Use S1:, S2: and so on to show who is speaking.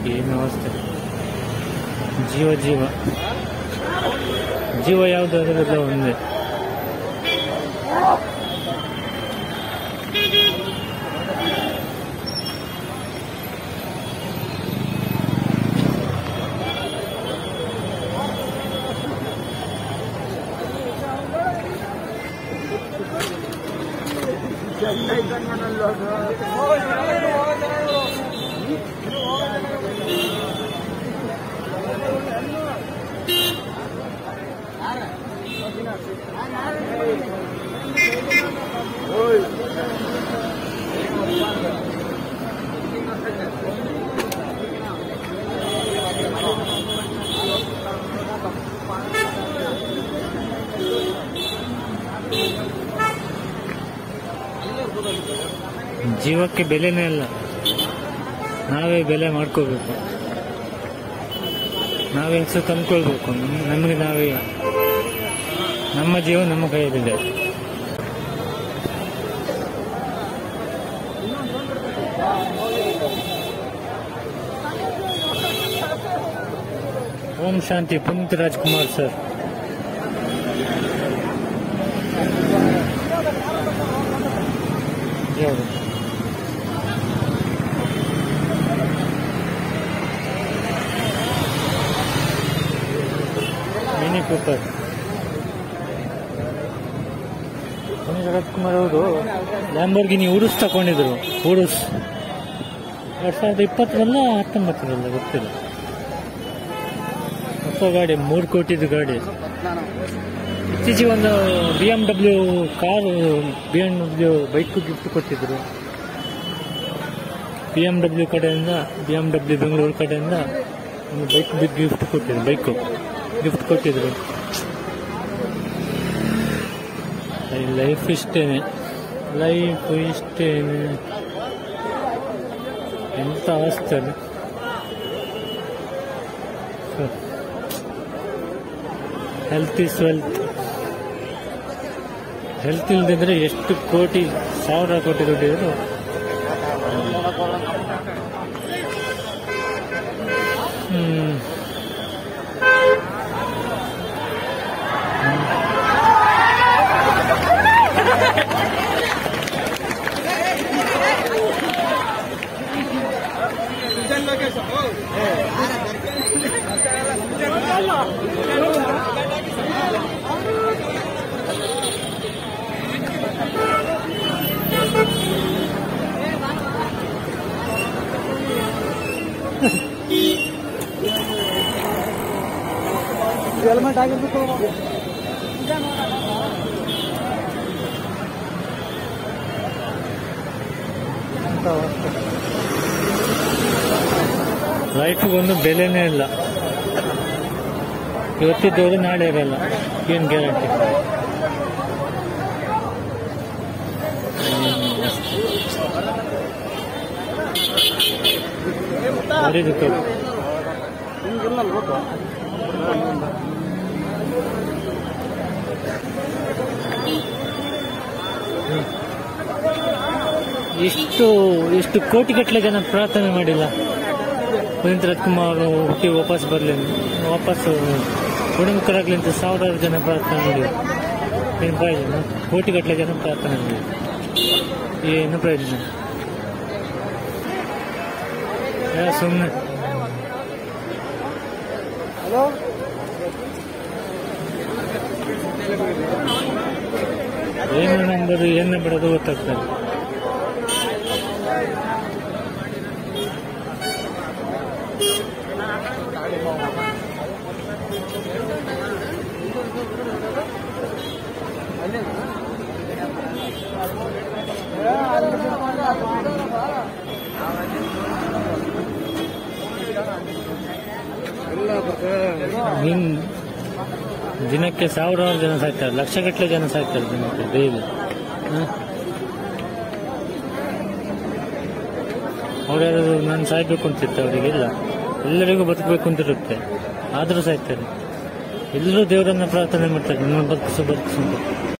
S1: ಏನು ಅವಸ್ಥೆ ಜೀವ ಜೀವ ಜೀವ ಯಾವುದಾದ್ರೆಲ್ಲ ಒಂದೇ ಜೀವಕ್ಕೆ ಬೆಲೆನೇ ಇಲ್ಲ ನಾವೇ ಬೆಲೆ ಮಾಡ್ಕೋಬೇಕು ನಾವೇ ಹೆಸರು ತಂದ್ಕೊಳ್ಬೇಕು ನಮ್- ನಮಗೆ ನಾವೇ ನಮ್ಮ ಜೀವ ನಮ್ಮ ಕೈಯಲ್ಲಿದೆ ಓಂ ಶಾಂತಿ ಪುನೀತ್ ರಾಜ್ಕುಮಾರ್ ಸರ್ ಯಾವುದು ಮಿನಿ ಕೂಪರ್ ಪುನೀತ್ ರಾಜ್ಕುಮಾರ್ ಅವರು ಲ್ಯಾಂಬೋರ್ಗಿನಿ ಉರುಸ್ ತಗೊಂಡಿದ್ರು ಉರುಸ್ ಎರಡ್ ಸಾವಿರದ ಇಪ್ಪತ್ತರಲ್ಲ ಹತ್ತೊಂಬತ್ತರಲ್ಲ ಗೊತ್ತಿಲ್ಲ ಹೊಸ ಗಾಡಿ ಮೂರು ಕೋಟಿದು ಗಾಡಿ ಇತ್ತೀಚೆಗೆ ಒಂದು B M W car B M W bike gift ಕೊಟ್ಟಿದ್ರು ಬಿ ಎಂ ಡಬ್ಲ್ಯೂ ಕಡೆಯಿಂದ ಬಿ ಎಂ ಡಬ್ಲ್ಯೂ ಬೆಂಗಳೂರು ಕಡೆಯಿಂದ ಒಂದು ಬೈಕ್ ಬಿಗ್ ಗಿಫ್ಟ್ ಕೊಟ್ಟಿದ್ರು ಬೈಕು ಗಿಫ್ಟ್ ಕೊಟ್ಟಿದ್ರು ಲೈಫ್ ಇಷ್ಟೇನೆ ಲೈಫ್ ಇಷ್ಟೇನೆ ಎಂತ ಅವಸ್ಥೆ ಅದು ಹೆಲ್ತ್ ಇಸ್ ವೆಲ್ತ್ ಹೆಲ್ತ್ ಇಲ್ದಿದ್ರೆ ಎಷ್ಟು ಕೋಟಿ ಸಾವಿರ ಕೋಟಿ ದುಡ್ಡಿದ್ರು ಹ್ಮ್
S2: ಹೆಲ್ಮೆಟ್ ಆಗಿರ್ಬೇಕು
S1: ಲೈಫಿಗೊಂದು ಬೆಲೆನೇ ಇಲ್ಲ ಇವತ್ತಿದ್ದವರು ನಾಳೆ ಇರಲ್ಲ ಏನು ಗ್ಯಾರಂಟಿ ಭಾರಿ ದುಃಖ
S2: ಹಿಂಗಿಲ್ಲ ಗೊತ್ತು
S1: ಎಷ್ಟು ಎಷ್ಟು ಕೋಟಿಗಟ್ಟಲೆ ಜನ ಪ್ರಾರ್ಥನೆ ಮಾಡಿಲ್ಲ ಪುನೀತ್ ರಾಜ್ಕುಮಾರ್ ಹುಟ್ಟಿ ವಾಪಸ್ ಬರಲಿ ವಾಪಸ್ ಗುಣಮುಖರಾಗ್ಲಿ ಅಂತ ಸಾವಿರಾರು ಜನ ಪ್ರಾರ್ಥನೆ ಮಾಡಿದ್ರು ಏನು ಪ್ರಯೋಜನ ಕೋಟಿಗಟ್ಟಲೆ ಜನ ಪ್ರಾರ್ಥನೆ ಮಾಡಿದ್ರು ಏನು ಪ್ರಯೋಜನ ಸುಮ್ಮನೆ
S2: ಹಲೋ
S1: ಏನು ನಂಬರು ಏನು ಬಿಡೋದು ಗೊತ್ತಾಗ್ತದೆ
S2: ಇಲ್ಲ ಬರ್ತದೆ
S1: ನಿನ್ ದಿನಕ್ಕೆ ಸಾವಿರಾರು ಜನ ಸಾಕ್ತಾರೆ ಲಕ್ಷಗಟ್ಟಲೆ ಜನ ಸಾಕ್ತಾರೆ ದಿನಕ್ಕೆ ಡೈಲಿ ಅವರ್ಯಾರು ನಾನು ಸಾಯ್ಬೇಕು ಅಂತಿರ್ತೆ ಅವರಿಗಿಲ್ಲ ಎಲ್ಲರಿಗೂ ಬದುಕಬೇಕು ಅಂತಿರುತ್ತೆ ಆದರೂ ಸಾಯ್ತಾರೆ ಎಲ್ಲರೂ ದೇವರನ್ನ ಪ್ರಾರ್ಥನೆ ಮಾಡ್ತಾರೆ ನನ್ನ ಬದುಕಿಸು ಬದುಕಿಸು ಅಂತ